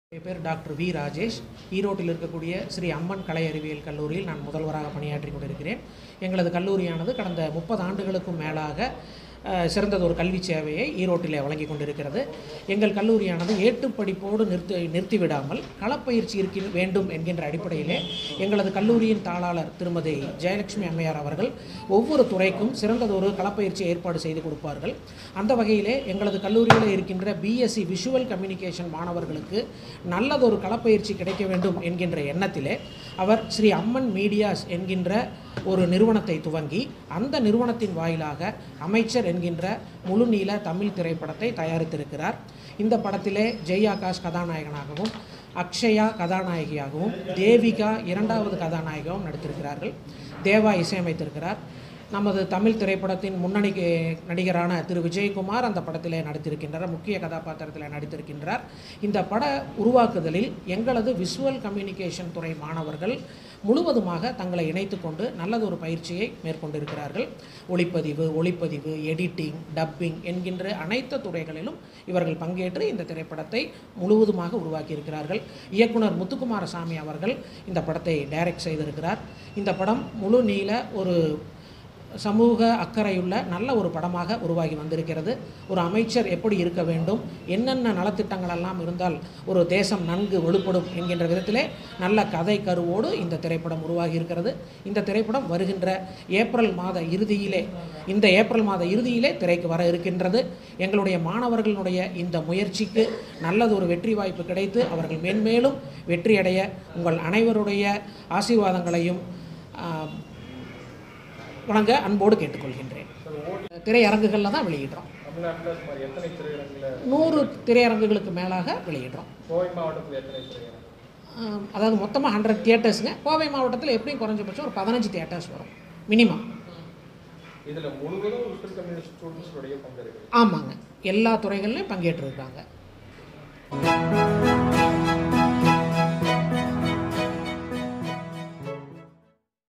என் பேர் doctor V Rajesh ஈரோட்டில் இருக்கக்கூடிய ஸ்ரீ அம்மன் கலை அறிவியல் கல்லூரியில் நான் முதல்வராக பணியாற்றி கொண்டிருக்கிறேன் எங்களது கல்லூரியானது கடந்த முப்பது ஆண்டுகளுக்கும் மேலாக அஹ், சிறந்ததொரு கல்வி சேவையை ஈரோட்டிலே வழங்கி கொண்டிருக்கிறது எங்கள் கல்லூரியானது ஏட்டு படிப்போடு நிறுத்தி நிறுத்திவிடாமல் களப்பயிற்சி இருக்க வேண்டும் என்கின்ற அடிப்படையிலே எங்களது கல்லூரியின் தாளாளர் திருமதி ஜெயலட்சுமி அம்மையார் அவர்கள் ஒவ்வொரு துறைக்கும் சிறந்ததொரு களப்பயிற்சி ஏற்பாடு செய்து கொடுப்பார்கள் அந்த வகையிலே எங்களது கல்லூரியில் இருக்கின்ற பிஎஸ்சி விஷுவல் கம்யூனிகேஷன் மாணவர்களுக்கு நல்லதொரு களப்பயிற்சி கிடைக்க வேண்டும் என்கின்ற எண்ணத்திலே அவர் ஸ்ரீ அம்மன் மீடியாஸ் என்கின்ற ஒரு நிறுவனத்தை துவங்கி அந்த நிறுவனத்தின் வாயிலாக அமைச்சர் என்கின்ற முழுநீள தமிழ் திரைப்படத்தை தயாரித்திருக்கிறார் இந்த படத்திலே ஜெய் ஆகாஷ் கதாநாயகனாகவும் அக்ஷயா கதாநாயகியாகவும் தேவிகா இரண்டாவது கதாநாயகியாகவும் நடித்திருக்கிறார்கள் தேவா இசையமைத்திருக்கிறார் நமது தமிழ் திரைப்படத்தின் முன்னணி கே- நடிகரான திரு விஜயகுமார் அந்த படத்திலே நடித்திருக்கின்றார் முக்கிய கதாபாத்திரத்தில் நடித்திருக்கின்றார் இந்த பட உருவாக்குதலில் எங்களது விஷுவல் கம்யூனிகேஷன் துறை மாணவர்கள் முழுவதுமாக தங்களை இணைத்து கொண்டு நல்லதொரு பயிற்சியை மேற்கொண்டிருக்கிறார்கள் ஒளிப்பதிவு ஒளிப்பதிவு எடிட்டிங் டப்பிங் என்கின்ற அனைத்து துறைகளிலும் இவர்கள் பங்கேற்று இந்த திரைப்படத்தை முழுவதுமாக உருவாக்கியிருக்கிறார்கள் இயக்குனர் முத்துக்குமாரசாமி அவர்கள் இந்த படத்தை டைரக்ட் செய்திருக்கிறார் இந்த படம் முழு நீள ஒரு சமூக அக்கறையுள்ள நல்ல ஒரு படமாக உருவாகி வந்திருக்கிறது ஒரு அமைச்சர் எப்படி இருக்க வேண்டும் என்னென்ன நலத்திட்டங்கள் எல்லாம் இருந்தால் ஒரு தேசம் நன்கு வலுப்படும் என்கின்ற விதத்திலே நல்ல கதை கருவோடு இந்த திரைப்படம் உருவாகி இருக்கிறது இந்த திரைப்படம் வருகின்ற ஏப்ரல் மாத இறுதியிலே இந்த ஏப்ரல் மாத இறுதியிலே திரைக்கு வர இருக்கின்றது எங்களுடைய மாணவர்களுடைய இந்த முயற்சிக்கு நல்லதொரு வெற்றி வாய்ப்பு கிடைத்து அவர்கள் மென்மேலும் வெற்றியடைய உங்கள் அனைவருடைய ஆசீர்வாதங்களையும் ஆஹ், வணங்க அன்போடு கேட்டுக்கொள்கின்றேன் திரையரங்குகளில் தான் வெளியிடுறோம் தமிழ்நாட்டில் சுமார் எத்தனை திரையரங்கில் நூறு திரையரங்குகளுக்கு மேலாக வெளியிடுறோம் கோவை மாவட்டத்தில் எத்தனை திரையரங்கு ஆம், அதாவது மொத்தமாக ஹண்ட்ரட் தியேட்டர்ஸுங்க கோவை மாவட்டத்தில் எப்படியும் குறைஞ்சபட்சம் ஒரு பதினஞ்சு தியேட்டர்ஸ் வரும் மினிமம் இதில் முழுவதும் விஷுவல் கம்யூனிகேஷன் ஸ்டூடெண்ட்ஸுடைய பங்கு இருக்குது ஆமாங்க எல்லா துறைகள்லையும் பங்கேற்றிருக்காங்க